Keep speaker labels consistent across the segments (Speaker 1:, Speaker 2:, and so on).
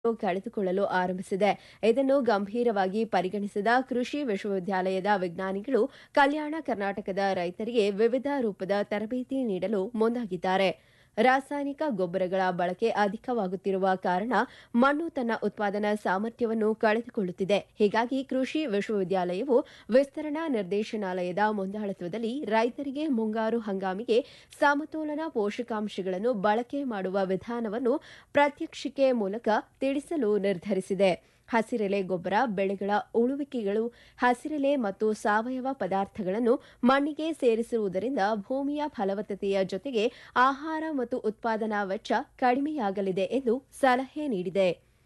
Speaker 1: ಕಳೆದುಕೊಳ್ಳಲು ಆರಂಭಿಸಿದೆ ಇದನ್ನು ಗಂಭೀರವಾಗಿ ಪರಿಗಣಿಸಿದ ಕೃಷಿ ವಿಶ್ವವಿದ್ಯಾಲಯದ ವಿಜ್ಞಾನಿಗಳು ಕಲ್ಯಾಣ ಕರ್ನಾಟಕದ ರೈತರಿಗೆ ವಿವಿಧ ರೂಪದ ತರಬೇತಿ ನೀಡಲು ಮುಂದಾಗಿದ್ದಾರೆ ರಾಸಾಯನಿಕ ಗೊಬ್ಬರಗಳ ಬಳಕೆ ಅಧಿಕವಾಗುತ್ತಿರುವ ಕಾರಣ ಮಣ್ಣು ತನ್ನ ಉತ್ಪಾದನಾ ಸಾಮರ್ಥ್ಯವನ್ನು ಕಳೆದುಕೊಳ್ಳುತ್ತಿದೆ ಹೀಗಾಗಿ ಕೃಷಿ ವಿಶ್ವವಿದ್ಯಾಲಯವು ವಿಸ್ತರಣಾ ನಿರ್ದೇಶನಾಲಯದ ಮುಂದಾಳತ್ವದಲ್ಲಿ ರೈತರಿಗೆ ಮುಂಗಾರು ಹಂಗಾಮಿಗೆ ಸಮತೋಲನ ಪೋಷಕಾಂಶಗಳನ್ನು ಬಳಕೆ ಮಾಡುವ ವಿಧಾನವನ್ನು ಪ್ರಾತ್ಯಕ್ಷಿಕೆ ಮೂಲಕ ತಿಳಿಸಲು ನಿರ್ಧರಿಸಿದೆ ಹಸಿರೆಲೆ ಗೊಬ್ಬರ ಬೆಳೆಗಳ ಉಳುವಿಕೆಗಳು ಹಸಿರೆಲೆ ಮತ್ತು ಸಾವಯವ ಪದಾರ್ಥಗಳನ್ನು ಮಣ್ಣಿಗೆ ಸೇರಿಸುವುದರಿಂದ ಭೂಮಿಯ ಫಲವತ್ತತೆಯ ಜೊತೆಗೆ ಆಹಾರ ಮತ್ತು ಉತ್ಪಾದನಾ ವೆಚ್ಚ ಕಡಿಮೆಯಾಗಲಿದೆ ಎಂದು ಸಲಹೆ ನೀಡಿದೆ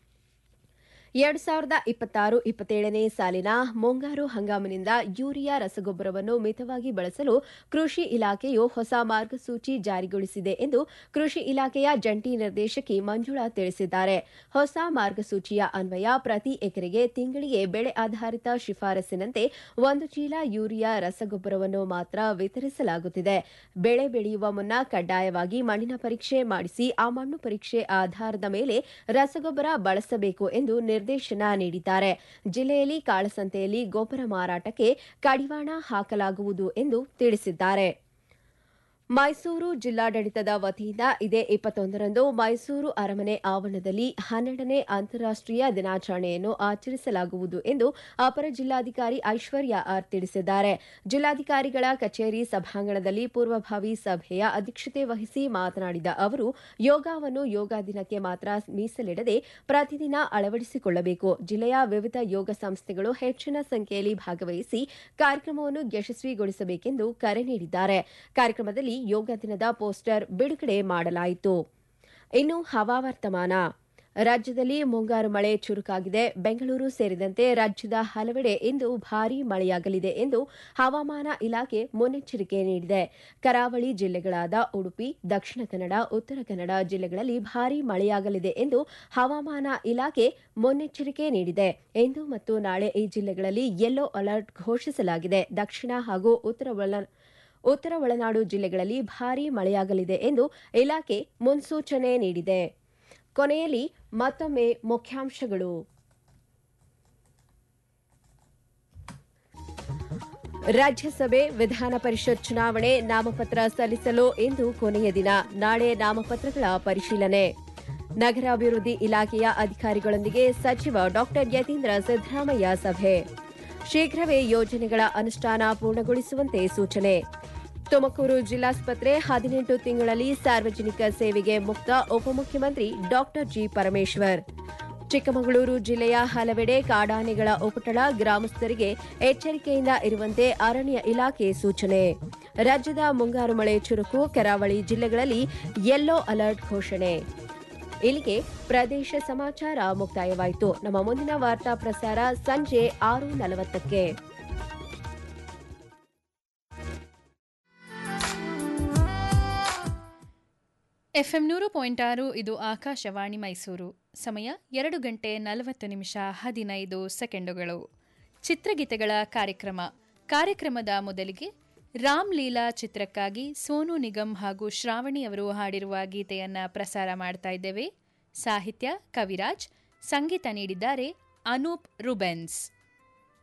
Speaker 1: ಎರಡು ಸಾವಿರದ ಇಪ್ಪತ್ತಾರು ಇಪ್ಪತ್ತೇಳನೇ ಸಾಲಿನ ಮುಂಗಾರು ಹಂಗಾಮಿನಿಂದ ಯೂರಿಯಾ ರಸಗೊಬ್ಬರವನ್ನು ಮಿತವಾಗಿ ಬಳಸಲು ಕೃಷಿ ಇಲಾಖೆಯು ಹೊಸ ಮಾರ್ಗಸೂಚಿ ಜಾರಿಗೊಳಿಸಿದೆ ಎಂದು ಕೃಷಿ ಇಲಾಖೆಯ ಜಂಟಿ ನಿರ್ದೇಶಕಿ ಮಂಜುಳಾ ತಿಳಿಸಿದ್ದಾರೆ ಹೊಸ ಮಾರ್ಗಸೂಚಿಯ ಅನ್ವಯ ಪ್ರತಿ ಎಕರೆಗೆ ತಿಂಗಳಿಗೆ ಬೆಳೆ ಆಧಾರಿತ ಶಿಫಾರಸಿನಂತೆ ಒಂದು ಚೀಲ ಯೂರಿಯಾ ರಸಗೊಬ್ಬರವನ್ನು ಮಾತ್ರ ವಿತರಿಸಲಾಗುತ್ತಿದೆ ಬೆಳೆ ಬೆಳೆಯುವ ಮುನ್ನ ಕಡ್ಡಾಯವಾಗಿ ಮಣ್ಣಿನ ಪರೀಕ್ಷೆ ಮಾಡಿಸಿ ಆ ಮಣ್ಣು ಪರೀಕ್ಷೆ ಆಧಾರದ ಮೇಲೆ ರಸಗೊಬ್ಬರ ಬಳಸಬೇಕು ಎಂದು ನಿರ್ದೇಶನ ನೀಡಿದ್ದಾರೆ ಜಿಲ್ಲೆಯಲ್ಲಿ ಕಾಳಸಂತೆಯಲ್ಲಿ ಗೊಬ್ಬರ ಮಾರಾಟಕ್ಕೆ ಕಡಿವಾಣ ಹಾಕಲಾಗುವುದು ಎಂದು ತಿಳಿಸಿದ್ದಾರೆ ಮೈಸೂರು ಜಿಲ್ಲಾಡಳಿತದ ವತಿಯಿಂದ ಇದೇ ಇಪ್ಪತ್ತೊಂದರಂದು ಮೈಸೂರು ಅರಮನೆ ಆವರಣದಲ್ಲಿ ಹನ್ನೆರಡನೇ ಅಂತಾರಾಷ್ಟೀಯ ದಿನಾಚರಣೆಯನ್ನು ಆಚರಿಸಲಾಗುವುದು ಎಂದು ಅಪರ ಜಿಲ್ಲಾಧಿಕಾರಿ ಐಶ್ವರ್ಯ ಆರ್ ತಿಳಿಸಿದ್ದಾರೆ ಜಿಲ್ಲಾಧಿಕಾರಿಗಳ ಕಚೇರಿ ಸಭಾಂಗಣದಲ್ಲಿ ಪೂರ್ವಭಾವಿ ಸಭೆಯ ಅಧ್ಯಕ್ಷತೆ ವಹಿಸಿ ಮಾತನಾಡಿದ ಅವರು ಯೋಗವನ್ನು ಯೋಗ ದಿನಕ್ಕೆ ಮಾತ್ರ ಮೀಸಲಿಡದೆ ಪ್ರತಿದಿನ ಅಳವಡಿಸಿಕೊಳ್ಳಬೇಕು ಜಿಲ್ಲೆಯ ವಿವಿಧ ಯೋಗ ಸಂಸ್ಥೆಗಳು ಹೆಚ್ಚಿನ ಸಂಖ್ಯೆಯಲ್ಲಿ ಭಾಗವಹಿಸಿ ಕಾರ್ಯಕ್ರಮವನ್ನು ಯಶಸ್ವಿಗೊಳಿಸಬೇಕೆಂದು ಕರೆ ನೀಡಿದ್ದಾರೆ ಕಾರ್ಯಕ್ರಮದಲ್ಲಿ ಯೋಗ ದಿನದ ಪೋಸ್ಟರ್ ಬಿಡುಗಡೆ ಮಾಡಲಾಯಿತು ಇನ್ನು ಹವಾವರ್ತಮಾನ ರಾಜ್ಯದಲ್ಲಿ ಮುಂಗಾರು ಮಳೆ ಚುರುಕಾಗಿದೆ ಬೆಂಗಳೂರು ಸೇರಿದಂತೆ ರಾಜ್ಯದ ಹಲವೆಡೆ ಇಂದು ಭಾರೀ ಮಳೆಯಾಗಲಿದೆ ಎಂದು ಹವಾಮಾನ ಇಲಾಖೆ ಮುನ್ನೆಚ್ಚರಿಕೆ ನೀಡಿದೆ ಕರಾವಳಿ ಜಿಲ್ಲೆಗಳಾದ ಉಡುಪಿ ದಕ್ಷಿಣ ಕನ್ನಡ ಉತ್ತರ ಕನ್ನಡ ಜಿಲ್ಲೆಗಳಲ್ಲಿ ಭಾರೀ ಮಳೆಯಾಗಲಿದೆ ಎಂದು ಹವಾಮಾನ ಇಲಾಖೆ ಮುನ್ನೆಚ್ಚರಿಕೆ ನೀಡಿದೆ ಇಂದು ಮತ್ತು ನಾಳೆ ಈ ಜಿಲ್ಲೆಗಳಲ್ಲಿ ಯೆಲ್ಲೋ ಅಲರ್ಟ್ ಘೋಷಿಸಲಾಗಿದೆ ದಕ್ಷಿಣ ಹಾಗೂ ಉತ್ತರ ಒಳ ಉತ್ತರ ಒಳನಾಡು ಜಿಲ್ಲೆಗಳಲ್ಲಿ ಭಾರೀ ಮಳೆಯಾಗಲಿದೆ ಎಂದು ಇಲಾಖೆ ಮುನ್ಸೂಚನೆ ನೀಡಿದೆ ಕೊನೆಯಲ್ಲಿ ಮತ್ತೊಮ್ಮೆ ಮುಖ್ಯಾಂಶಗಳು ರಾಜ್ಯಸಭೆ ವಿಧಾನ ಪರಿಷತ್ ಚುನಾವಣೆ ನಾಮಪತ್ರ ಸಲ್ಲಿಸಲು ಇಂದು ಕೊನೆಯ ದಿನ ನಾಳೆ ನಾಮಪತ್ರಗಳ ಪರಿಶೀಲನೆ ನಗರಾಭಿವೃದ್ಧಿ ಇಲಾಖೆಯ ಅಧಿಕಾರಿಗಳೊಂದಿಗೆ ಸಚಿವ ಡಾ ಯತೀಂದ್ರ ಸಿದ್ದರಾಮಯ್ಯ ಸಭೆ ಶೀಘ್ರವೇ ಯೋಜನೆಗಳ ಅನುಷ್ಠಾನ ಪೂರ್ಣಗೊಳಿಸುವಂತೆ ಸೂಚನೆ ತುಮಕೂರು ಜಿಲ್ಲಾಸ್ಪತ್ರೆ ಹದಿನೆಂಟು ತಿಂಗಳಲ್ಲಿ ಸಾರ್ವಜನಿಕ ಸೇವೆಗೆ ಮುಕ್ತ ಉಪಮುಖ್ಯಮಂತ್ರಿ ಡಾ ಜಿ ಪರಮೇಶ್ವರ್ ಚಿಕ್ಕಮಗಳೂರು ಜಿಲ್ಲೆಯ ಹಲವೆಡೆ ಕಾಡಾನೆಗಳ ಉಪಟಳ ಗ್ರಾಮಸ್ಥರಿಗೆ ಎಚ್ಚರಿಕೆಯಿಂದ ಇರುವಂತೆ ಅರಣ್ಯ ಇಲಾಖೆ ಸೂಚನೆ ರಾಜ್ಯದ ಮುಂಗಾರು ಮಳೆ ಚುರುಕು ಕರಾವಳಿ ಜಿಲ್ಲೆಗಳಲ್ಲಿ ಯೆಲ್ಲೋ ಅಲರ್ಟ್ ಘೋಷಣೆ ಇಲ್ಲಿಗೆ ಪ್ರದೇಶ ಸಮಾಚಾರ ಮುಕ್ತಾಯವಾಯಿತು ನಮ್ಮ ಮುಂದಿನ ವಾರ್ತಾ ಪ್ರಸಾರ ಸಂಜೆ ಆರು ನಲವತ್ತಕ್ಕೆ
Speaker 2: ಎಫ್ಎಂ ನೂರು ಪಾಯಿಂಟ್ ಆರು ಇದು ಆಕಾಶವಾಣಿ ಮೈಸೂರು ಸಮಯ ಎರಡು ಗಂಟೆ ನಲವತ್ತು ನಿಮಿಷ ಹದಿನೈದು ಸೆಕೆಂಡುಗಳು ಚಿತ್ರಗೀತೆಗಳ ಕಾರ್ಯಕ್ರಮ ಕಾರ್ಯಕ್ರಮದ ಮೊದಲಿಗೆ ರಾಮ್ ಲೀಲಾ ಚಿತ್ರಕ್ಕಾಗಿ ಸೋನು ನಿಗಮ್ ಹಾಗೂ ಶ್ರಾವಣಿ ಅವರು ಹಾಡಿರುವ ಗೀತೆಯನ್ನ ಪ್ರಸಾರ ಮಾಡ್ತಾ ಇದ್ದೇವೆ ಸಾಹಿತ್ಯ ಕವಿರಾಜ್ ಸಂಗೀತ ನೀಡಿದ್ದಾರೆ ಅನೂಪ್ ರುಬೆನ್ಸ್